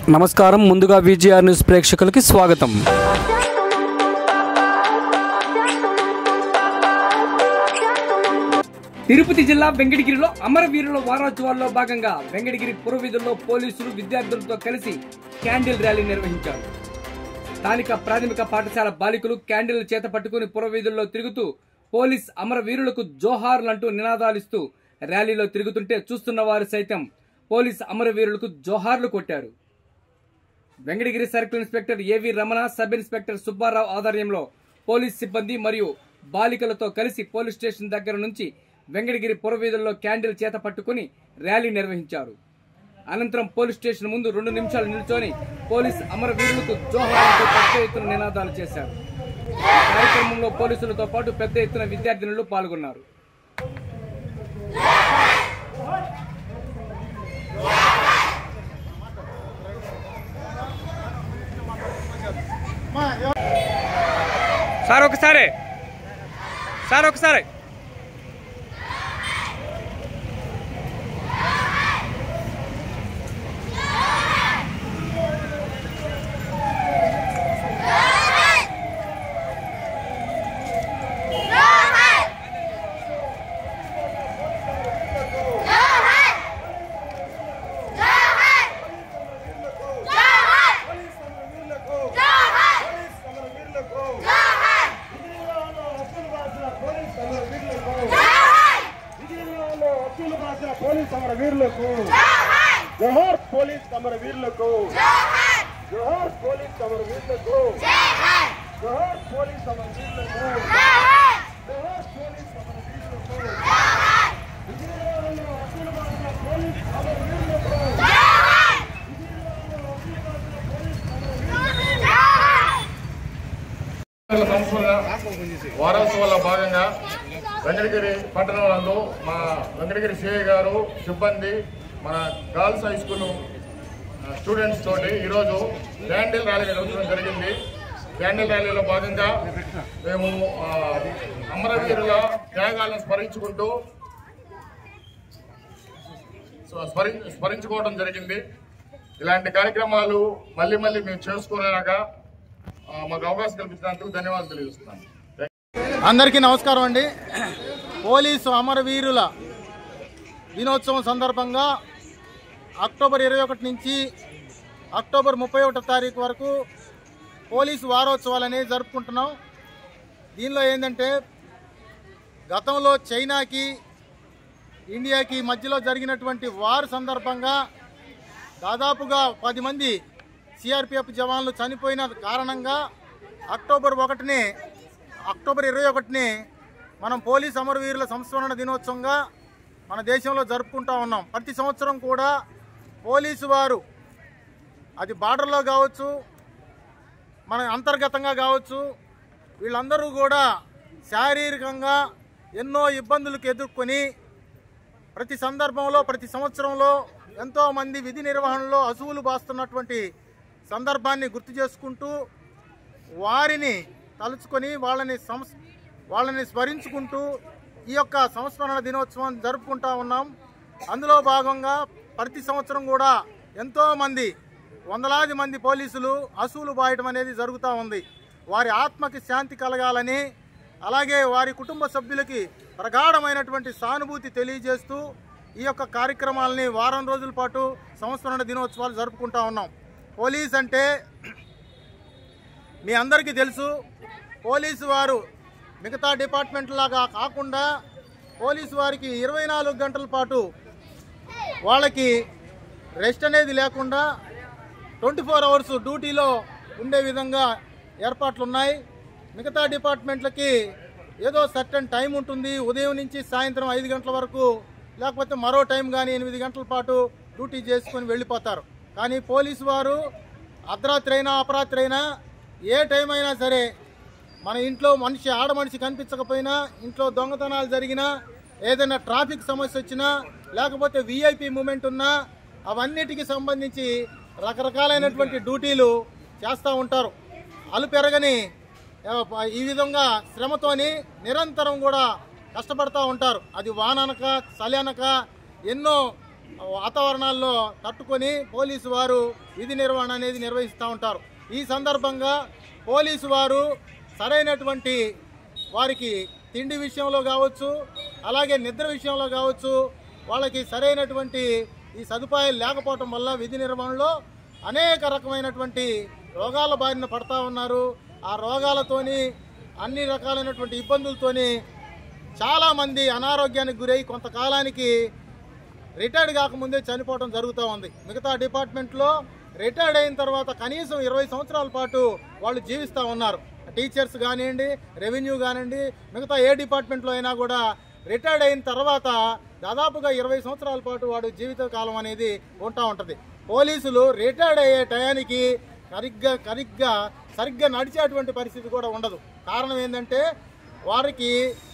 నమస్కారం ముందుగా VGR news ప్రేక్షకులకి స్వాగతం తిరుపతి జిల్లా వెంకటగిరిలో అమరవీరుల వారోత్సవాల్లో భాగంగా వెంకటగిరి పురవీధుల్లో పోలీసులు విద్యార్థులతో కలిసి క్యాండిల్ ర్యాలీ నిర్వహించారు స్థానిక ప్రాథమిక పాఠశాల బాలికలు క్యాండిల్ చేత పట్టుకుని పురవీధుల్లో తిరుగుతూ పోలీస్ అమరవీరులకు జోహార్లంటూ నినాదాలిస్తూ ర్యాలీలో తిరుగుతుంటే చూస్తున్న వారు సైతం పోలీస్ అమరవీరులకు జోహార్లు కొట్టారు వెంకటగిరి సర్కిల్ ఇన్స్పెక్టర్ ఏవి రమణ సబ్ ఇన్స్పెక్టర్ సుబ్బారావు ఆధ్వర్యంలో పోలీస్ సిబ్బంది మరియు బాలికలతో కలిసి పోలీస్ స్టేషన్ దగ్గర నుంచి వెంకటగిరి పురవీధుల్లో క్యాండిల్ చేత పట్టుకుని ర్యాలీ నిర్వహించారు అనంతరం పోలీస్ స్టేషన్ ముందు రెండు నిమిషాలు నిల్చొని పోలీస్ అమరవీరులకు జోహార్లతో పెద్ద ఎత్తున నినాదాలు చేశారు ఈ కార్యక్రమంలో పోలీసులతో పాటు పెద్ద ఎత్తున విద్యార్థినులు పాల్గొన్నారు సార్ ఒకసారి సార్ ఒకసారి పోలీస్ అమర వీరులకు జోహార్ పోలీస్ అమర వీరులకు జోహార్ పోలీస్ అమర వీరులకు జోహార్ పోలీస్ అమర వీరులకు జోహార్ పోలీస్ అమర వీరులకు విజయవాడలో అఖిల భారత పోలీస్ అమర వీరులకు సంస్కృత వారోత్సవాల భాగంగా వెంకటగిరి పట్టణంలో మా వెంకటగిరి సిఐ గారు సిబ్బంది మన గర్ల్స్ హై స్కూల్ స్టూడెంట్స్ తోటి ఈరోజు క్యాండిల్ ర్యాలీ నిర్వహించడం జరిగింది క్యాండిల్ ర్యాలీలో భాగంగా మేము ఆ, అమరవీరుల త్యాగాలను స్మరించుకుంటూ స్వ- స్మరి స్మరించుకోవడం జరిగింది ఇలాంటి కార్యక్రమాలు మళ్ళీ మళ్ళీ మేము చేసుకోలేక ఆ, మాకు అవకాశం కల్పించినందుకు ధన్యవాదాలు తెలియజేస్తున్నాను అందరికీ నమస్కారం అండి పోలీసు అమరవీరుల దినోత్సవం సందర్భంగా అక్టోబర్ ఇరవై ఒకటి నుంచి అక్టోబర్ ముప్పై ఒకటో తారీఖు వరకు పోలీసు వారోత్సవాలు అనేవి జరుపుకుంటున్నాం దీనిలో ఏంటంటే గతంలో చైనాకి ఇండియాకి మధ్యలో జరిగినటువంటి వార్ సందర్భంగా దాదాపుగా పది మంది సిఆర్పిఎఫ్ జవాన్లు చనిపోయిన కారణంగా అక్టోబర్ ఒకటిని అక్టోబర్ ఇరవై ఒకటిని మనం పోలీస్ అమరవీరుల సంస్మరణ దినోత్సవంగా మన దేశంలో జరుపుకుంటా ఉన్నాం ప్రతి సంవత్సరం కూడా పోలీసు వారు అది బార్డర్లో కావచ్చు మన అంతర్గతంగా కావచ్చు వీళ్ళందరూ కూడా శారీరకంగా ఎన్నో ఇబ్బందులకు ఎదుర్కొని ప్రతి సందర్భంలో ప్రతి సంవత్సరంలో ఎంతోమంది విధి నిర్వహణలో అసువులు బాస్తున్నటువంటి సందర్భాన్ని గుర్తు చేసుకుంటూ వారిని తలుచుకొని వాళ్ళని సంస్ వాళ్ళని స్మరించుకుంటూ ఈ యొక్క సంస్మరణ దినోత్సవం జరుపుకుంటా ఉన్నాం అందులో భాగంగా ప్రతి సంవత్సరం కూడా ఎంతోమంది వందలాది మంది పోలీసులు అసూలు బాయటం అనేది జరుగుతూ ఉంది వారి ఆత్మకి శాంతి కలగాలని అలాగే వారి కుటుంబ సభ్యులకి ప్రగాఢమైనటువంటి సానుభూతి తెలియజేస్తూ ఈ యొక్క కార్యక్రమాలని వారం రోజుల పాటు సంస్మరణ దినోత్సవాలు జరుపుకుంటా ఉన్నాం పోలీస్ అంటే మీ అందరికీ తెలుసు పోలీసు వారు మిగతా డిపార్ట్మెంట్ లాగా కాకుండా పోలీసు వారికి ఇరవై నాలుగు గంటల పాటు వాళ్ళకి రెస్ట్ అనేది లేకుండా ట్వంటీ ఫోర్ అవర్స్ డ్యూటీలో ఉండే విధంగా ఏర్పాట్లు ఉన్నాయి మిగతా డిపార్ట్మెంట్లకి ఏదో సర్టన్ టైం ఉంటుంది ఉదయం నుంచి సాయంత్రం ఐదు గంటల వరకు లేకపోతే మరో టైం కానీ ఎనిమిది గంటల పాటు డ్యూటీ చేసుకొని వెళ్ళిపోతారు కానీ పోలీసు వారు అర్ధరాత్రి అయినా అపరాత్రి అయినా ఏ టైం అయినా సరే మన ఇంట్లో మనిషి ఆడ మనిషి కనిపించకపోయినా ఇంట్లో దొంగతనాలు జరిగినా ఏదైనా ట్రాఫిక్ సమస్య వచ్చినా లేకపోతే విఐపి మూమెంట్ ఉన్నా అవన్నిటికి సంబంధించి రకరకాలైనటువంటి డ్యూటీలు చేస్తూ ఉంటారు అలు పెరగని ఆ, ఈ విధంగా శ్రమతోని నిరంతరం కూడా కష్టపడతా ఉంటారు అది వాననక చలి అనక ఎన్నో వాతావరణాల్లో తట్టుకొని పోలీసు వారు విధి నిర్వహణ అనేది నిర్వహిస్తూ ఉంటారు ఈ సందర్భంగా పోలీసు వారు సరైనటువంటి వారికి తిండి విషయంలో కావచ్చు అలాగే నిద్ర విషయంలో కావచ్చు వాళ్ళకి సరైనటువంటి ఈ సదుపాయాలు లేకపోవటం వల్ల విధి నిర్వహణలో అనేక రకమైనటువంటి రోగాల బారిన పడతా ఉన్నారు ఆ రోగాలతోని అన్ని రకాలైనటువంటి ఇబ్బందులతోని చాలామంది అనారోగ్యానికి గురై కొంతకాలానికి రిటైర్డ్ కాకముందే చనిపోవడం జరుగుతూ ఉంది మిగతా డిపార్ట్మెంట్లో రిటైర్డ్ అయిన తర్వాత కనీసం ఇరవై సంవత్సరాల పాటు వాళ్ళు జీవిస్తూ ఉన్నారు టీచర్స్ కానివ్వండి రెవెన్యూ కానివ్వండి మిగతా ఏ డిపార్ట్మెంట్లో అయినా కూడా రిటైర్డ్ అయిన తర్వాత దాదాపుగా ఇరవై సంవత్సరాల పాటు వాడు జీవిత కాలం అనేది ఉంటా ఉంటుంది పోలీసులు రిటైర్డ్ అయ్యే టయానికి సరిగ్గా సరిగ్గా సరిగ్గా నడిచేటువంటి పరిస్థితి కూడా ఉండదు కారణం ఏంటంటే వారికి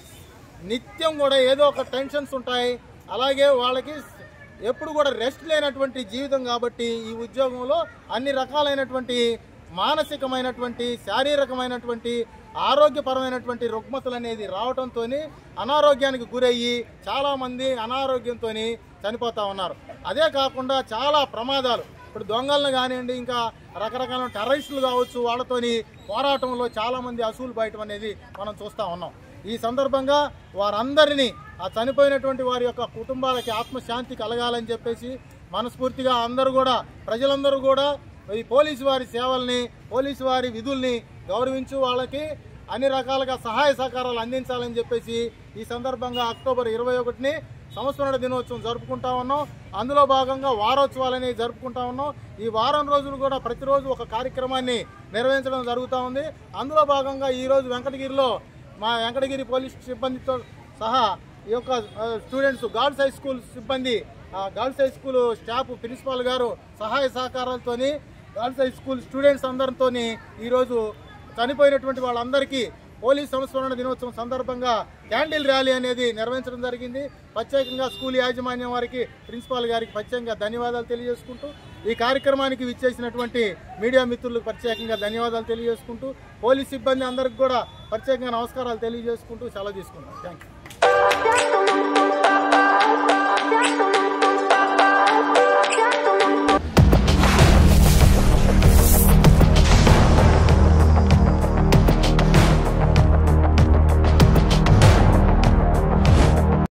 నిత్యం కూడా ఏదో ఒక టెన్షన్స్ ఉంటాయి అలాగే వాళ్ళకి ఎప్పుడు కూడా రెస్ట్ లేనటువంటి జీవితం కాబట్టి ఈ ఉద్యోగంలో అన్ని రకాలైనటువంటి మానసికమైనటువంటి శారీరకమైనటువంటి ఆరోగ్యపరమైనటువంటి రుగ్మతలు అనేది రావడంతో అనారోగ్యానికి గురయ్యి చాలామంది అనారోగ్యంతో చనిపోతా ఉన్నారు అదే కాకుండా చాలా ప్రమాదాలు ఇప్పుడు దొంగలను కానివ్వండి ఇంకా రకరకాల టెర్రరిస్టులు కావచ్చు వాళ్ళతోని పోరాటంలో చాలామంది అసూలు బయటం అనేది మనం చూస్తూ ఉన్నాం ఈ సందర్భంగా వారందరినీ ఆ చనిపోయినటువంటి వారి యొక్క కుటుంబాలకి ఆత్మశాంతి కలగాలని చెప్పేసి మనస్ఫూర్తిగా అందరూ కూడా ప్రజలందరూ కూడా ఈ పోలీసు వారి సేవల్ని పోలీసు వారి విధుల్ని గౌరవించు వాళ్ళకి అన్ని రకాలుగా సహాయ సహకారాలు అందించాలని చెప్పేసి ఈ సందర్భంగా అక్టోబర్ ఇరవై ఒకటిని సంస్మరణ దినోత్సవం జరుపుకుంటా ఉన్నాం అందులో భాగంగా వారోత్సవాలని జరుపుకుంటా ఉన్నాం ఈ వారం రోజులు కూడా ప్రతిరోజు ఒక కార్యక్రమాన్ని నిర్వహించడం జరుగుతూ ఉంది అందులో భాగంగా ఈరోజు వెంకటగిరిలో మా వెంకటగిరి పోలీస్ సిబ్బందితో సహా ఈ యొక్క ఆ, స్టూడెంట్స్ గర్ల్స్ హై స్కూల్ సిబ్బంది ఆ, girls high school staff principal గారు సహాయ సహకారాలతోని గర్ల్స్ హై స్కూల్ స్టూడెంట్స్ అందరితోని ఈరోజు చనిపోయినటువంటి వాళ్ళందరికీ పోలీస్ సంస్మరణ దినోత్సవం సందర్భంగా క్యాండిల్ ర్యాలీ అనేది నిర్వహించడం జరిగింది ప్రత్యేకంగా స్కూల్ యాజమాన్యం వారికి ప్రిన్సిపాల్ గారికి ప్రత్యేకంగా ధన్యవాదాలు తెలియజేసుకుంటూ ఈ కార్యక్రమానికి విచ్చేసినటువంటి మీడియా మిత్రులకు ప్రత్యేకంగా ధన్యవాదాలు తెలియజేసుకుంటూ పోలీస్ సిబ్బంది అందరికి కూడా ప్రత్యేకంగా నమస్కారాలు తెలియజేసుకుంటూ సెలవు తీసుకుంటాం థ్యాంక్ యూ